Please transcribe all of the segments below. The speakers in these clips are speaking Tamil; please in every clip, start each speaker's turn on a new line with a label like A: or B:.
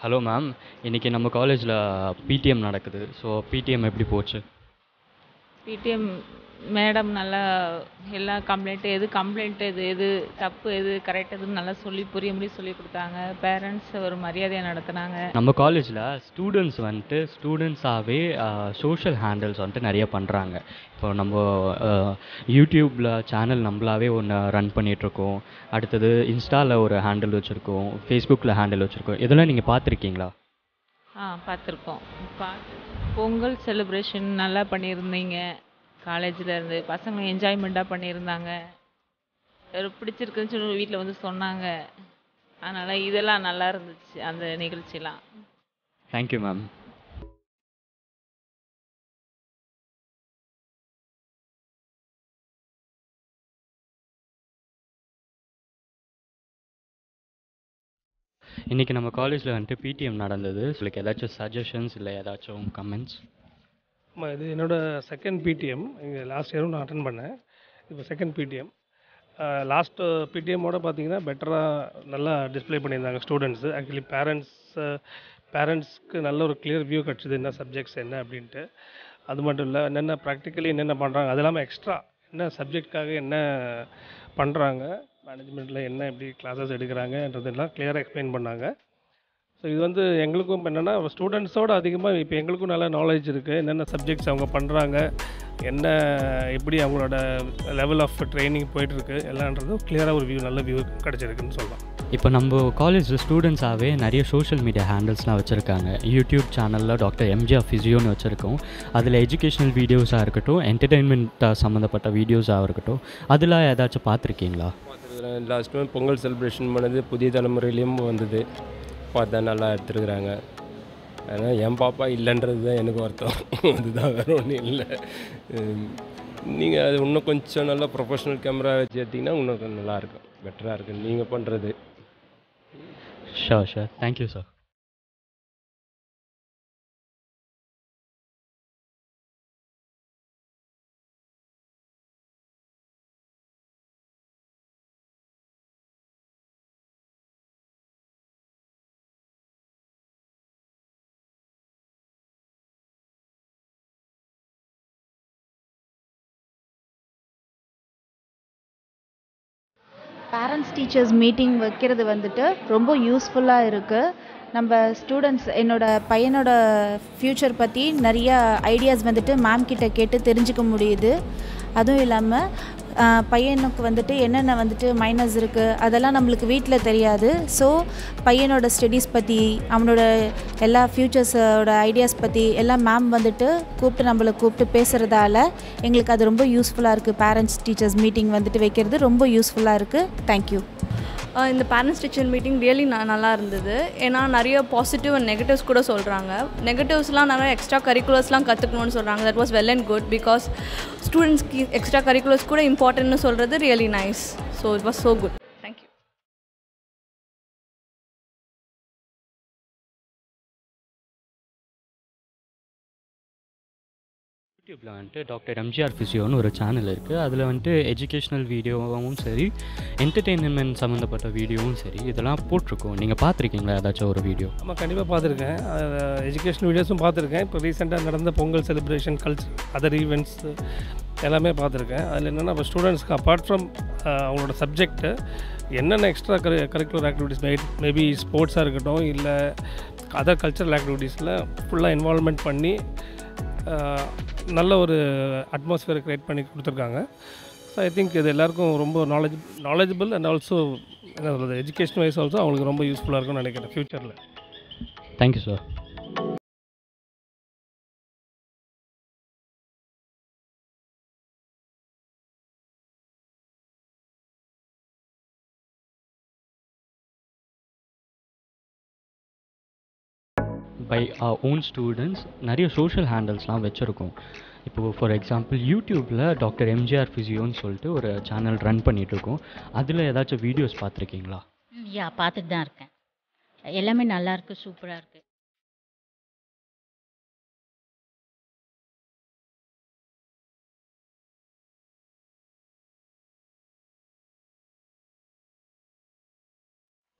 A: ஹலோ மேம் இன்றைக்கி நம்ம காலேஜில் பிடிஎம் நடக்குது ஸோ பிடிஎம் எப்படி போச்சு
B: பிடிஎம் மேடம் நல்லா எல்லா கம்ப்ளைண்ட்டு எது கம்ப்ளைண்ட் எது எது தப்பு எது கரெக்ட் எதுன்னு நல்லா சொல்லி புரிய முடியும் சொல்லி கொடுத்தாங்க பேரண்ட்ஸ் ஒரு மரியாதையாக நடத்துனாங்க
A: நம்ம காலேஜில் ஸ்டூடெண்ட்ஸ் வந்துட்டு ஸ்டூடெண்ட்ஸாகவே சோஷியல் ஹேண்டில்ஸ் வந்துட்டு நிறைய பண்ணுறாங்க இப்போ நம்ம யூடியூப்பில் சேனல் நம்மளாவே ஒன்று ரன் பண்ணிகிட்ருக்கோம் அடுத்தது இன்ஸ்டாவில் ஒரு ஹேண்டில் வச்சுருக்கோம் ஃபேஸ்புக்கில் ஹேண்டில் வச்சுருக்கோம் இதெல்லாம் நீங்கள் பார்த்துருக்கீங்களா
B: ஆ பார்த்துருக்கோம் பார்த்து பொங்கல் செலிப்ரேஷன் நல்லா பண்ணியிருந்தீங்க காலேஜில் இருந்து பசங்க என்ஜாய்மெண்ட்டாக பண்ணியிருந்தாங்க ஒரு பிடிச்சிருக்குன்னு சொல்லி வீட்டில் வந்து சொன்னாங்க அதனால் இதெல்லாம் நல்லா இருந்துச்சு அந்த நிகழ்ச்சிலாம்
A: தேங்க்யூ மேம் இன்றைக்கி நம்ம காலேஜில் வந்துட்டு பிடிஎம் நடந்தது உங்களுக்கு ஏதாச்சும் சஜஷன்ஸ் இல்லை ஏதாச்சும் கமெண்ட்ஸ்
C: ஆமாம் இது என்னோடய செகண்ட் பிடிஎம் இங்கே லாஸ்ட் இயரும் நான் அட்டன் பண்ணேன் இப்போ செகண்ட் பிடிஎம் லாஸ்ட்டு பிடிஎம்மோட பார்த்தீங்கன்னா பெட்டராக நல்லா டிஸ்ப்ளே பண்ணியிருந்தாங்க ஸ்டூடெண்ட்ஸு ஆக்சுவலி பேரண்ட்ஸ் பேரண்ட்ஸ்க்கு நல்ல ஒரு கிளியர் வியூ கிடச்சிது என்ன சப்ஜெக்ட்ஸ் என்ன அப்படின்ட்டு அது மட்டும் இல்லை என்னென்ன ப்ராக்டிக்கலி என்னென்ன பண்ணுறாங்க அது இல்லாமல் எக்ஸ்ட்ரா என்ன சப்ஜெக்ட்காக என்ன பண்ணுறாங்க மேனேஜ்மெண்ட்டில் என்ன எப்படி கிளாஸஸ் எடுக்கிறாங்கன்றதெல்லாம் கிளியராக எக்ஸ்பிளைன் பண்ணாங்க ஸோ இது வந்து எங்களுக்கும் இப்போ என்னென்னா ஸ்டூடெண்ட்ஸோட அதிகமாக இப்போ எங்களுக்கும் நல்ல நாலேஜ் இருக்குது என்னென்ன சப்ஜெக்ட்ஸ் அவங்க பண்ணுறாங்க என்ன எப்படி அவங்களோட லெவல் ஆஃப் ட்ரைனிங் போயிட்டுருக்கு எல்லான்றது கிளியராக ஒரு வியூ நல்ல வியூ கிடச்சிருக்குன்னு சொல்லலாம்
A: இப்போ நம்ம காலேஜ் ஸ்டூடெண்ட்ஸாகவே நிறைய சோஷியல் மீடியா ஹேண்டில்ஸ்லாம் வச்சுருக்காங்க யூடியூப் சேனலில் டாக்டர் எம்ஜிஆர் ஃபிசியோன்னு வச்சுருக்கோம் அதில் எஜுகேஷ்னல் வீடியோஸாக இருக்கட்டும் என்டர்டெயின்மெண்ட் சம்மந்தப்பட்ட வீடியோஸாக இருக்கட்டும் அதில் ஏதாச்சும் பார்த்துருக்கீங்களா
D: பார்த்துருக்குறேன் லாஸ்ட் டைம் பொங்கல் செலிப்ரேஷன் பண்ணது புதிய தலைமுறையிலையும் வந்தது பார்த்தா நல்லா எடுத்துருக்குறாங்க அதனால் என் பாப்பா இல்லைன்றது தான் எனக்கு வருத்தம் அதுதான் வேறு ஒன்றும் இல்லை நீங்கள் அது இன்னும் கொஞ்சம் நல்லா ப்ரொஃபஷ்னல் கேமரா வச்சு எடுத்திங்கன்னா இன்னும் கொஞ்சம் நல்லாயிருக்கும் பெட்டராக இருக்குது நீங்கள் பண்ணுறது
A: sure sure thank you sir
E: parents teachers meeting வைக்கிறது வந்துட்டு ரொம்ப யூஸ்ஃபுல்லாக இருக்குது நம்ம ஸ்டூடெண்ட்ஸ் என்னோட பையனோட ஃப்யூச்சர் பற்றி நிறைய ஐடியாஸ் வந்துட்டு மேம் கிட்ட கேட்டு தெரிஞ்சுக்க முடியுது அதுவும் இல்லாமல் பையனுக்கு வந்துட்டு என்னென்ன வந்துட்டு மைனஸ் இருக்குது அதெல்லாம் நம்மளுக்கு வீட்டில் தெரியாது ஸோ பையனோட ஸ்டடீஸ் பற்றி அவனோட எல்லா ஃப்யூச்சர்ஸோட ஐடியாஸ் பற்றி எல்லாம் மேம் வந்துட்டு கூப்பிட்டு நம்மளை கூப்பிட்டு பேசுகிறதால எங்களுக்கு அது ரொம்ப யூஸ்ஃபுல்லாக இருக்குது பேரண்ட்ஸ் டீச்சர்ஸ் மீட்டிங் வந்துட்டு வைக்கிறது ரொம்ப யூஸ்ஃபுல்லாக இருக்குது தேங்க்யூ
F: ஆஹ் இந்த பேரண்ட்ஸ் டீச்சர் மீட்டிங் ரியலி நல்லா இருந்தது ஏன்னா நிறைய பாசிட்டிவ் அண்ட் நெகட்டிவ்ஸ் கூட சொல்கிறாங்க நெகட்டிவ்ஸ்லாம் நிறைய எக்ஸ்ட்ரா கரிக்குலர்ஸ்லாம் கற்றுக்கணும்னு சொல்கிறாங்க that was well and good because ஸ்டூடெண்ட்ஸ்க்கு எக்ஸ்ட்ரா கரிக்குலர்ஸ் கூட இம்பார்ட்டன்ட்னு சொல்கிறது really nice so it was so good thank you
A: யூடியூப்பில் வந்துட்டு டாக்டர் எம்ஜிஆர் ஃபிசியோன்னு ஒரு சேனல் இருக்குது அதில் வந்துட்டு எஜுகேஷ்னல் வீடியோவும் சரி என்டர்டெயின்மெண்ட் சம்மந்தப்பட்ட வீடியோவும் சரி இதெல்லாம் போட்டிருக்கோம் நீங்கள் பார்த்துருக்கீங்களா ஏதாச்சும் ஒரு வீடியோ
C: ஆமாம் கண்டிப்பாக பார்த்துருக்கேன் எஜுகேஷன் வீடியோஸும் பார்த்துருக்கேன் இப்போ ரீசெண்டாக நடந்த Pongal celebration culture other events எல்லாமே பார்த்துருக்கேன் அதில் என்னென்னா இப்போ ஸ்டூடெண்ட்ஸ்க்கு அப்பார்ட் ஃப்ரம் அவங்களோட சப்ஜெக்ட்டு என்னென்ன எக்ஸ்ட்ரா கரி கரிக்குலர் ஆக்டிவிட்டீஸ் மே மேபி ஸ்போர்ட்ஸாக இருக்கட்டும் இல்லை அதர் கல்ச்சரல் ஆக்டிவிட்டீஸில் ஃபுல்லாக இன்வால்மெண்ட் பண்ணி அஹ், நல்ல ஒரு அட்மாஸ்ஃபியர் க்ரியேட் பண்ணி கொடுத்துருக்காங்க ஸோ ஐ திங்க் இது எல்லாருக்கும் ரொம்ப நாலேஜ் நாலேஜபிள் அண்ட் ஆல்சோ என்ன சொல்கிறது எஜுகேஷன் வைஸ் ஆல்சோ அவங்களுக்கு ரொம்ப யூஸ்ஃபுல்லாக இருக்கும்னு நினைக்கிறேன் ஃப்யூச்சரில்
A: thank you sir by own students நிறைய சோஷியல் ஹேண்டில்ஸ்லாம் வச்சுருக்கோம் இப்போது ஃபார் எக்ஸாம்பிள் யூடியூப்பில் டாக்டர் எம்ஜிஆர் ஃபிசியோன்னு சொல்லிட்டு ஒரு சேனல் ரன் பண்ணிகிட்ருக்கோம் அதில் ஏதாச்சும் வீடியோஸ் பார்த்துருக்கீங்களா
G: ம், யா பார்த்துட்டு தான் இருக்கேன் எல்லாமே நல்லா இருக்கு சூப்பராக இருக்கு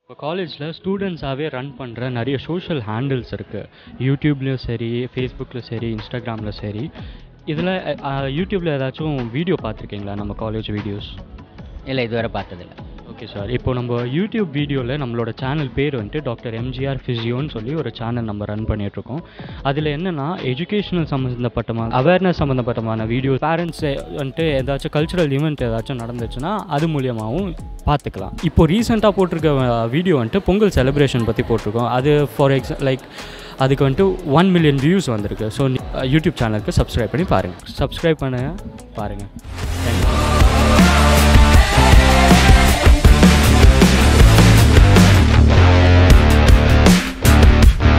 A: இப்போ காலேஜில் ஸ்டூடெண்ட்ஸாகவே ரன் பண்ணுற நிறைய சோஷியல் ஹேண்டில்ஸ் இருக்குது யூடியூப்லேயும் சரி ஃபேஸ்புக்கில் சரி இன்ஸ்டாகிராமில் சரி இதில் யூடியூப்பில் ஏதாச்சும் வீடியோ பார்த்துருக்கீங்களா நம்ம காலேஜ் வீடியோஸ்
H: இல்லை இதுவரை பார்த்ததில்ல
A: ஓகே சார் இப்போ நம்ம யூடியூப் வீடியோவில் நம்மளோட சேனல் பேர் வந்துட்டு டாக்டர் எம்ஜிஆர் ஃபிசியோன்னு சொல்லி ஒரு சேனல் நம்ம ரன் பண்ணிகிட்ருக்கோம் அதில் என்னென்னா எஜுகேஷனல் சம்மந்தப்பட்டமான அவேர்னஸ் சம்மந்தப்பட்டமான வீடியோ பேரண்ட்ஸ் வந்துட்டு ஏதாச்சும் கல்ச்சுரல் ஈவெண்ட் ஏதாச்சும் நடந்துச்சுன்னா அது மூலியமாகவும் பார்த்துக்கலாம் இப்போ ரீசெண்டாக போட்டிருக்க வீடியோ வந்துட்டு பொங்கல் செலிப்ரேஷன் பற்றி போட்டிருக்கோம் அது ஃபார் எக்ஸா லைக் அதுக்கு வந்துட்டு ஒன் மில்லியன் வியூஸ் வந்திருக்கு ஸோ யூடியூப் சேனலுக்கு சப்ஸ்கிரைப் பண்ணி பாருங்கள் சப்ஸ்கிரைப் பண்ணுங்கள் பாருங்கள் தேங்க்யூ